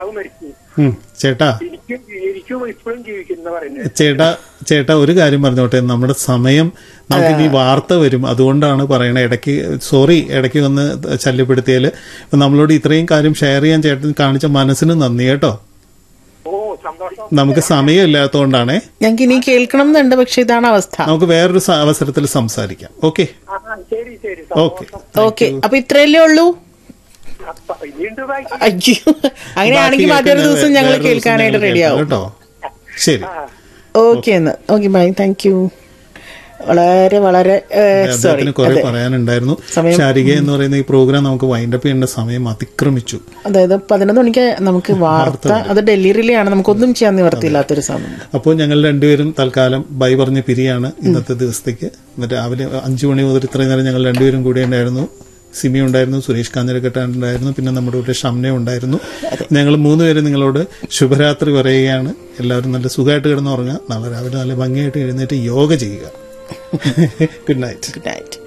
അത് മരിച്ചു ഉം, ചേട്ടാ എനിക്കും എനിക്കും ഇപ്പോഴും ജീവിക്കുന്ന പറയുന്നത് ചേട്ടാ ചേട്ടാ ഒരു കാര്യം പറഞ്ഞോട്ടെ നമ്മുടെ സമയം നമുക്ക് ഇനി വാർത്ത വരും അതുകൊണ്ടാണ് പറയണത് ഇടയ്ക്ക് സോറി ഇടയ്ക്ക് വന്ന് ശല്യപ്പെടുത്തിയാൽ നമ്മളോട് ഇത്രയും കാര്യം ഷെയർ ചെയ്യാൻ ചേട്ടൻ കാണിച്ച മനസ്സിന് നന്ദി കേട്ടോ ഓ സന്തോഷം നമുക്ക് സമയമില്ലാത്തതുകൊണ്ടാണേ ഞങ്ങൾക്ക് ഇനി കേൾക്കണം എന്നുണ്ട് പക്ഷെ ഇതാണ് അവസ്ഥ നമുക്ക് വേറൊരു സ- അവസരത്തിൽ സംസാരിക്കാം ഓക്കെ ആ ആ, ശരി ശരി ഓക്കെ സന്തോഷം ഓക്കെ അപ്പൊ ഇത്രയല്ലേ ഉള്ളൂ അപ്പൊ വീണ്ടും ബൈ. അയ്യോ അങ്ങനെയാണെങ്കിൽ മറ്റൊരു ദിവസം ഞങ്ങൾ കേൾക്കാനായിട്ട് റെഡിയാവും കേട്ടോ ശരി ആ ഓക്കെ എന്ന് ഓക്കെ ബൈ താങ്ക് യു വളരെ വളരെ സോറി അദ്ദേഹത്തിന് കുറെ പറയാനുണ്ടായിരുന്നു സമയം- ശാരിക എന്ന് പറയുന്ന ഈ പ്രോഗ്രാം നമുക്ക് വൈൻഡപ്പ് ചെയ്യേണ്ട സമയം അതിക്രമിച്ചു അതായത് പതിനൊന്ന് മണിക്ക് നമുക്ക് വാർത്ത അത് ഡൽഹി റിലേയാണ് നമുക്കൊന്നും ചെയ്യാൻ നിവർത്തിയില്ലാത്തൊരു സമയം അപ്പോൾ ഞങ്ങൾ രണ്ടുപേരും തൽക്കാലം ബൈ പറഞ്ഞ് പിരിയാണ് ഇന്നത്തെ ദിവസത്തേക്ക് എന്നിട്ട് രാവിലെ അഞ്ചു മണി മുതൽ ഇത്രയും നേരം ഞങ്ങൾ രണ്ടുപേരും കൂടെ ഉണ്ടായിരുന്നു സിമി ഉണ്ടായിരുന്നു സുരേഷ് കാഞ്ഞിരക്കെട്ടാൻ ഉണ്ടായിരുന്നു പിന്നെ നമ്മുടെ കൂടെ ഷംന ഉണ്ടായിരുന്നു ഞങ്ങൾ മൂന്നുപേരും നിങ്ങളോട് ശുഭരാത്രി പറയുകയാണ് എല്ലാവരും നല്ല സുഖമായിട്ട് കിടന്നുറങ്ങുക നാളെ രാവിലെ നല്ല ഭംഗിയായിട്ട് എഴുന്നേറ്റ് യോഗ ചെയ്യുക ഗുഡ് നൈറ്റ് ഗുഡ് നൈറ്റ്